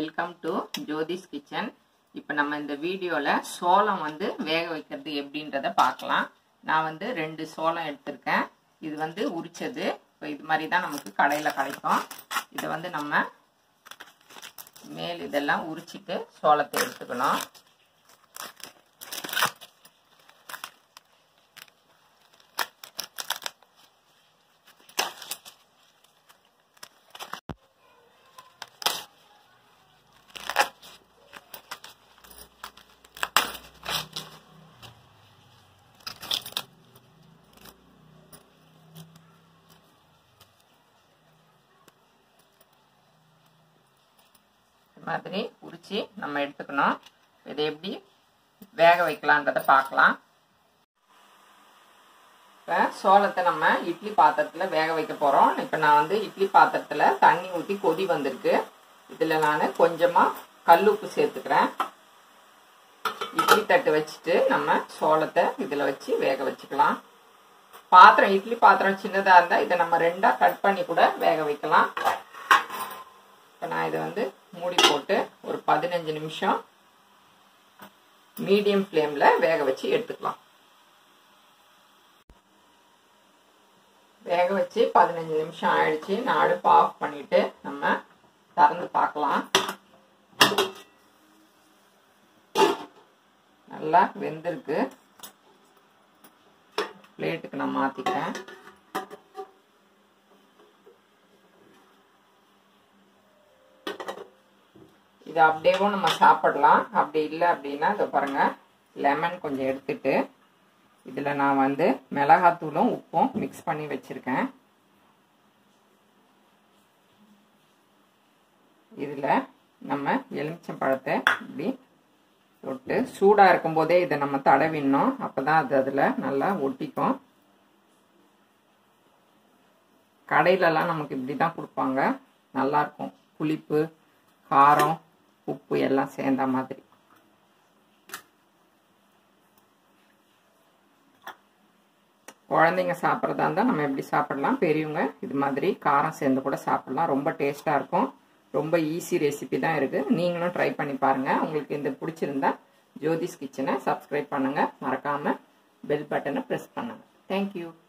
welcome to Jothi's kitchen இப்போ நம்ம இந்த வீடியோவில் சோளம் வந்து வேக வைக்கிறது எப்படின்றத பார்க்கலாம் நான் வந்து ரெண்டு சோளம் எடுத்திருக்கேன் இது வந்து உரிச்சது இப்போ இது மாதிரி தான் நமக்கு கடையில் கிடைக்கும் இதை வந்து நம்ம மேல் இதெல்லாம் உரிச்சிட்டு சோளத்தை எடுத்துக்கணும் மாதிரி உரிச்சு நம்ம எடுத்துக்கணும் இதை எப்படி வேக வைக்கலான்றத பார்க்கலாம் இப்போ சோளத்தை நம்ம இட்லி பாத்திரத்தில் வேக வைக்க போகிறோம் இப்போ நான் வந்து இட்லி பாத்திரத்தில் தண்ணி ஊற்றி கொதி வந்திருக்கு இதில் நான் கொஞ்சமாக கல் உப்பு சேர்த்துக்கிறேன் இட்லி தட்டு வச்சுட்டு நம்ம சோளத்தை இதில் வச்சு வேக வச்சுக்கலாம் பாத்திரம் இட்லி பாத்திரம் சின்னதாக இருந்தால் இதை நம்ம ரெண்டாக கட் பண்ணி கூட வேக வைக்கலாம் இப்போ நான் இதை வந்து மூடி போட்டு ஒரு பதினஞ்சு நிமிஷம் மீடியம் ஃப்ளேமில் வேக வச்சு எடுத்துக்கலாம் வேக வச்சு பதினஞ்சு நிமிஷம் ஆயிடுச்சு நான் அடுப்பு ஆஃப் பண்ணிட்டு நம்ம திறந்து பார்க்கலாம் நல்லா வெந்திருக்கு பிளேட்டுக்கு நான் மாற்றிக்கிறேன் இது அப்படியேவும் நம்ம சாப்பிடலாம் அப்படி இல்லை அப்படின்னா இதை பாருங்கள் லெமன் கொஞ்சம் எடுத்துட்டு இதில் நான் வந்து மிளகாத்தூளும் உப்பும் மிக்ஸ் பண்ணி வச்சுருக்கேன் இதில் நம்ம எலுமிச்சம்பழத்தை இப்படி தொட்டு சூடாக இருக்கும்போதே இதை நம்ம தடவிடணும் அப்போ தான் அது அதில் நல்லா ஒட்டிக்கும் கடையிலலாம் நமக்கு இப்படி தான் கொடுப்பாங்க நல்லாயிருக்கும் புளிப்பு காரம் உப்பு எல்லாம் சேர்ந்த மாதிரி குழந்தைங்க சாப்பிட்றதா இருந்தால் நம்ம எப்படி சாப்பிடலாம் பெரியவங்க இது மாதிரி காரம் சேர்ந்து கூட சாப்பிடலாம் ரொம்ப டேஸ்ட்டாக இருக்கும் ரொம்ப ஈஸி ரெசிபி தான் இருக்குது நீங்களும் ட்ரை பண்ணி பாருங்கள் உங்களுக்கு இந்த பிடிச்சிருந்தா ஜோதிஸ் கிச்சனை சப்ஸ்கிரைப் பண்ணுங்கள் மறக்காமல் பெல் பட்டனை ப்ரெஸ் பண்ணுங்கள் தேங்க்யூ